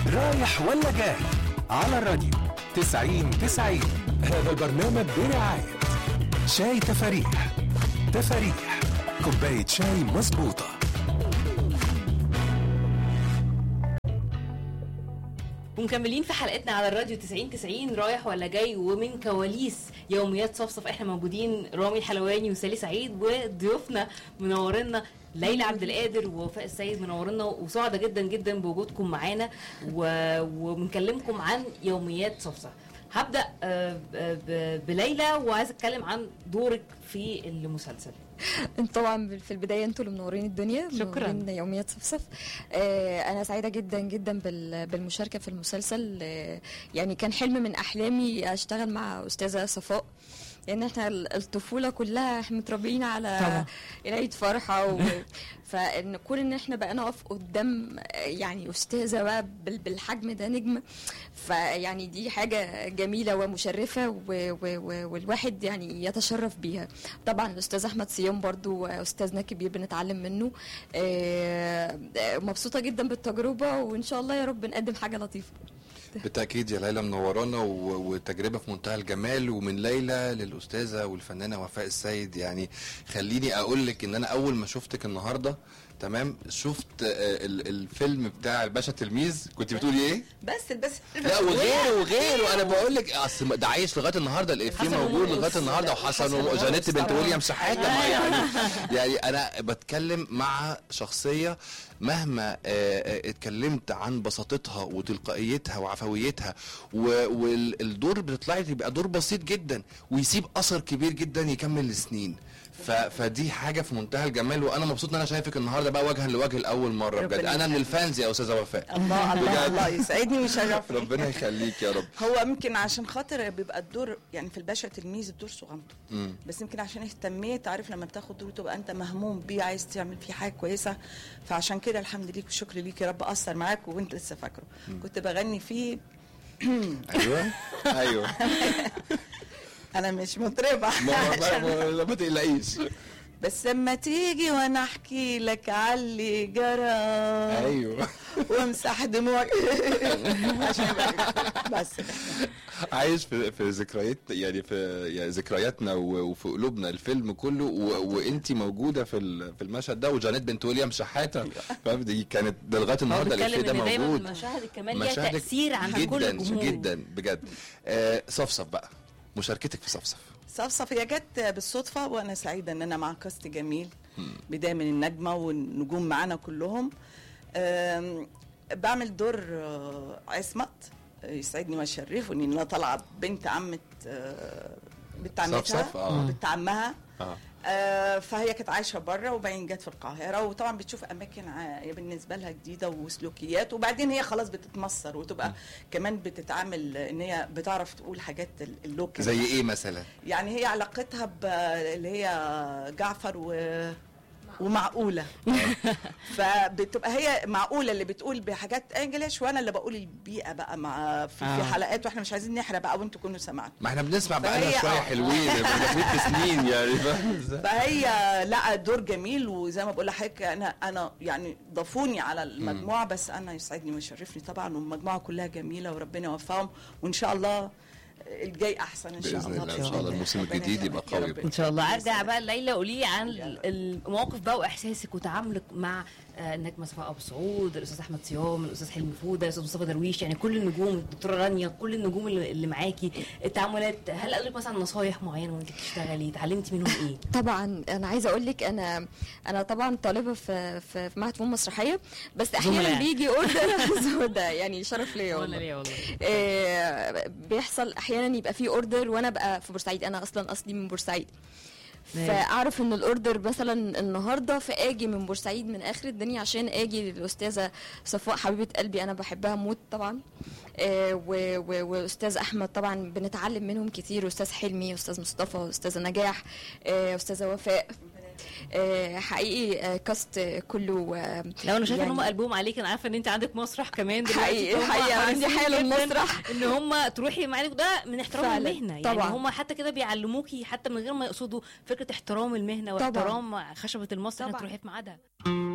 رايح ولا جاي على الراديو 90 90 هذا البرنامج برعاية شاي تفاريح تفاريح كوباية شاي مظبوطة ومكملين في حلقتنا على الراديو 90 90 رايح ولا جاي ومن كواليس يوميات صفصف احنا موجودين رامي الحلواني وسالي سعيد وضيوفنا منورنا ليلى عبد القادر ووفاء السيد منورنا وسعدة جدا جدا بوجودكم معانا و- وبنكلمكم عن يوميات صفصف هبدا آه، ب- ب- بليلى وعايزه اتكلم عن دورك في المسلسل انت طبعا في البدايه انتوا اللي منورين الدنيا شكراً. منورين يوميات صفصف آه انا سعيده جدا جدا بال- بالمشاركه في المسلسل آه يعني كان حلم من احلامي اشتغل مع استاذه صفاء لان احنا ال- الطفوله كلها احنا متربيين على طبعا. العيد فرحه و... فان كون ان احنا بقى نقف قدام آه، يعني استاذه بقى بال- بالحجم ده نجم فيعني دي حاجه جميله ومشرفه و... و... و... والواحد يعني يتشرف بيها طبعا الاستاذ احمد صيام برضو استاذنا كبير بنتعلم منه آه، آه، مبسوطه جدا بالتجربه وان شاء الله يا رب نقدم حاجه لطيفه بالتاكيد يا ليلى منورانا و- وتجربه في منتهى الجمال ومن ليلى للاستاذه والفنانه وفاء السيد يعني خليني اقول لك ان انا اول ما شفتك النهارده تمام شفت آه، ال- الفيلم بتاع الباشا تلميذ كنت بتقولي ايه؟ بس بس لا وغيره وغيره انا بقول لك اصل ده عايش لغايه النهارده الافيه حسن موجود ومرقص. لغايه النهارده وحسن وحسن وجانيت ومرقص بنت طبعاً. ويليام شحاته ما يعني يعني انا بتكلم مع شخصيه مهما آه، آه، اتكلمت عن بساطتها وتلقائيتها وعفويتها و- والدور بتطلعي يبقى دور بسيط جدا ويسيب اثر كبير جدا يكمل لسنين ف... فدي حاجه في منتهى الجمال وانا مبسوط ان انا شايفك النهارده بقى وجها لوجه لاول مره بجد ربنا انا من يخليك. الفانز يا استاذه وفاء الله الله بجد. الله يسعدني ويشرفني ربنا يخليك يا رب هو يمكن عشان خاطر بيبقى الدور يعني في الباشا تلميذ الدور صغنطه مم. بس يمكن عشان اهتميت عارف لما بتاخد دور تبقى انت مهموم بيه عايز تعمل فيه حاجه كويسه فعشان كده الحمد ليك والشكر ليك يا رب اثر معاك وانت لسه فاكره كنت بغني فيه ايوه ايوه انا مش مطربه ما عشان- ما- ما- ما تقلقيش بس لما تيجي وانا احكي لك علي جرى ايوه وامسح دموعك عشان يبقى- بس عايش في في ذكريات يعني في يعني ذكرياتنا و- وفي قلوبنا الفيلم كله وانت موجوده في ال- في المشهد ده وجانيت بنت ويليام شحاته فاهم دي كانت ده لغايه هو النهارده الافيه بيتكلم ده ان دايما موجود مشاهد الكمال ليها مشاهدك تاثير عند كل جدا الجمهور جدا بجد آه صفصف بقى مشاركتك في صفصف صفصف هي جت بالصدفه وانا سعيده ان انا مع كاست جميل بدايه من النجمه والنجوم معانا كلهم آم، بعمل دور آه، عصمت آه، يسعدني ويشرفني ان انا طالعه بنت عمه آه، بنت عمتها صفصف، آه. بنت عمها اه آه، فهي كانت عايشه بره وبعدين جت في القاهره وطبعا بتشوف اماكن ع- بالنسبه لها جديده وسلوكيات وبعدين هي خلاص بتتمصر وتبقى كمان بتتعامل ان هي بتعرف تقول حاجات ال- اللوكال زي ايه مثلا يعني هي علاقتها ب- اللي هي جعفر و ومعقوله فبتبقى هي معقوله اللي بتقول بحاجات انجليش وانا اللي بقول البيئه بقى مع في, آه. في حلقات واحنا مش عايزين نحرق بقى وانتوا كنتوا سمعتوا ما احنا بنسمع بقى لنا فهي- شويه آه. حلوين احنا داخلين في سنين يعني فاهم ازاي؟ فهي لا دور جميل وزي ما بقول لحضرتك انا انا يعني ضافوني على المجموعه بس انا يسعدني ويشرفني طبعا والمجموعه كلها جميله وربنا يوفقهم وان شاء الله الجاي احسن ان شاء باذن الله الله ان شاء الله الموسم ربنا الجديد يكرمك يبقى يا قوي رب. ان شاء الله ارجع بقى ليلى قولي لي عن المواقف بقى واحساسك وتعاملك مع آه، النجمه صفاء ابو سعود الاستاذ احمد صيام الاستاذ حلمي فوده الاستاذ مصطفى درويش يعني كل النجوم الدكتوره رانيا كل النجوم اللي, اللي معاكي التعاملات هل قالوا لك مثلا نصايح معينه وانت بتشتغلي اتعلمتي منهم ايه؟ طبعا انا عايزه اقول لك انا انا طبعا طالبه في في, في معهد فنون مسرحيه بس احيانا زملاء. بيجي اوردر ده يعني شرف ليا والله ليه والله آه، بيحصل احيانا يبقى في اوردر وانا بقى في بورسعيد انا اصلا اصلي من بورسعيد ماشي. فاعرف ان الاوردر مثلا النهارده فاجي من بورسعيد من اخر الدنيا عشان اجي للاستاذه صفاء حبيبه قلبي انا بحبها موت طبعا آه، و- و- واستاذ احمد طبعا بنتعلم منهم كتير استاذ حلمي استاذ مصطفى استاذه نجاح آه، استاذه وفاء آه، حقيقي آه، كاست كله آه، لو انا شايفه ان هم يعني- قلبهم عليك انا عارفه ان انت عندك مسرح كمان دلوقتي حقيقي- فهم حقيقي عندي حريصين حالة جداً المسرح. ان هم تروحي معاك ده من احترام فعلاً، المهنه يعني طبعاً. هم حتى كده بيعلموكي حتى من غير ما يقصدوا فكره احترام المهنه طبعاً. واحترام خشبه المسرح انك طبعاً. تروحي في ميعادها